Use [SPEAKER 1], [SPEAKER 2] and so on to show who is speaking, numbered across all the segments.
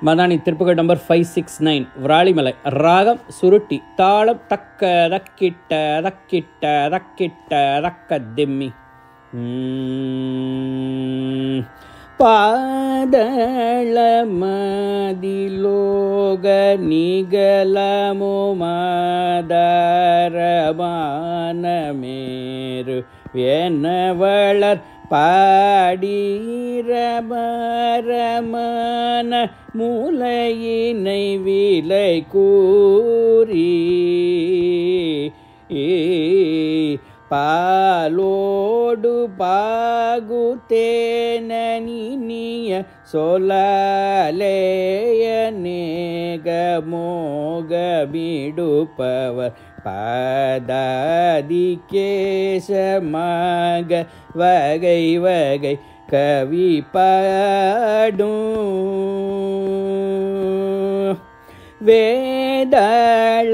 [SPEAKER 1] Madani திருப்புகள் number five six nine Viralimalai ராகம் சுருட்டி தாளம் தக்க தக்கிட்ட தக்கிட்ட தக்கிட்ட தக்க திம்மி உம். பாதள மதிலோக நிகலமோ மாதரமான மேரு வெனவளர் பாடீரமரமான மூலையினை விலை கூறி பாலோடு பாகுத்தேனிய சொலாலேய நேக மோகமிடுப்பவர் பாதாதி கேசமாக வகை வகை கவி பாடும் வேதாள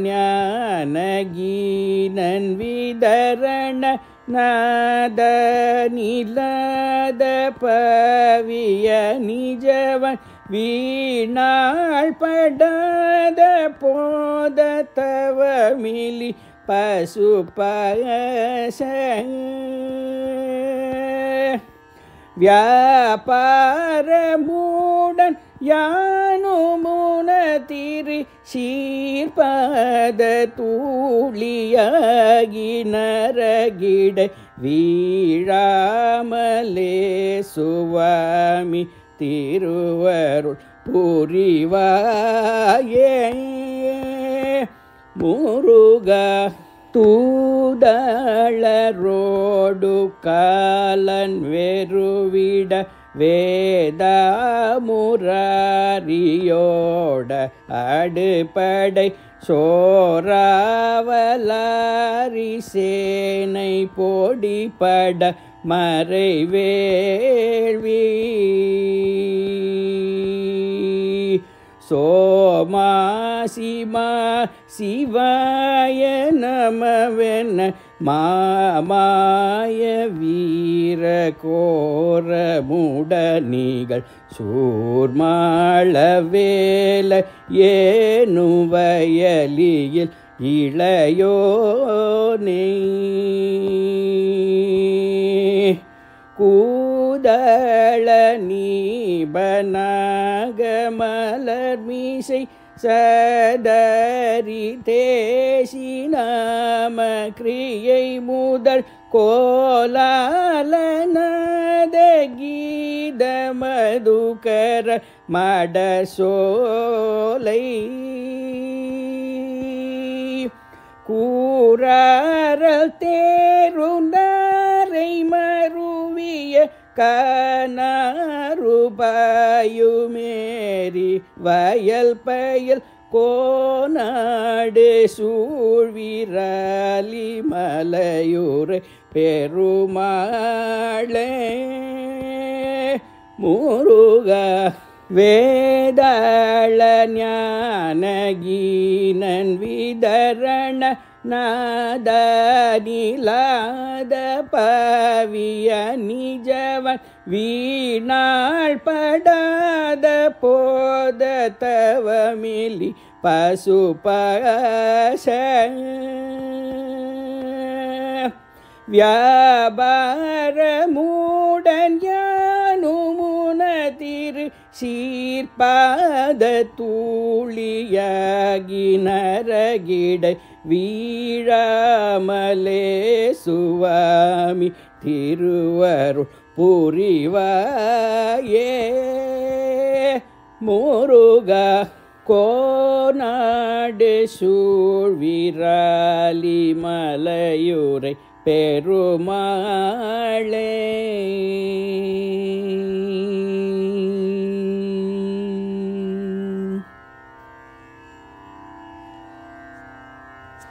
[SPEAKER 1] ஞானகீனன் விதரண நாத நிலாத பவிய நிஜவன் வீணாள் படாத போத தவமிலி பசு பச வியாபாரமூடன் யானுமுன திரு சீர்பாத தூளியாகி நரகிட வீழாமலே சுவாமி திருவருள் புரிவாயே முருகா தூதளரோடு காலன் வெறுவிட வேதாமுராரியோட அடுபடை சோராவலாரி சேனை பொடிபட மறை வேள்வி சோமா சிமா சிவாய நமவென மாமாய வீர கோர முடனிகள் சூர்மாள வேல ஏனு வயலியில் இளையோனே கூதள நீபனாக மலர் மீசை சதரி தேசி நாம கிரியை முதல் கோலாலனத கீத மதுகர மடசோலை கூறாரல் தேருந்தாரை மருவிய கனாருபாயுமேரி வயல் பயல் கோநாடு சூழ்விராலி மலையூரை பெருமாளே முருகா வேதாள ஞானகீனன் விதரண நாத நிலாத பவிய நிஜவன் வீணாள் படாத போத தவமிலி பசு பச வியாபாரமூடன் யானுமுன திரு சீர்பாத தூளியாகி நரகிடை வீழாமலே சுவாமி திருவருள் புரிவாயே முருகா கோநாடு சூழ்விராலி மலையுரை பெருமாளே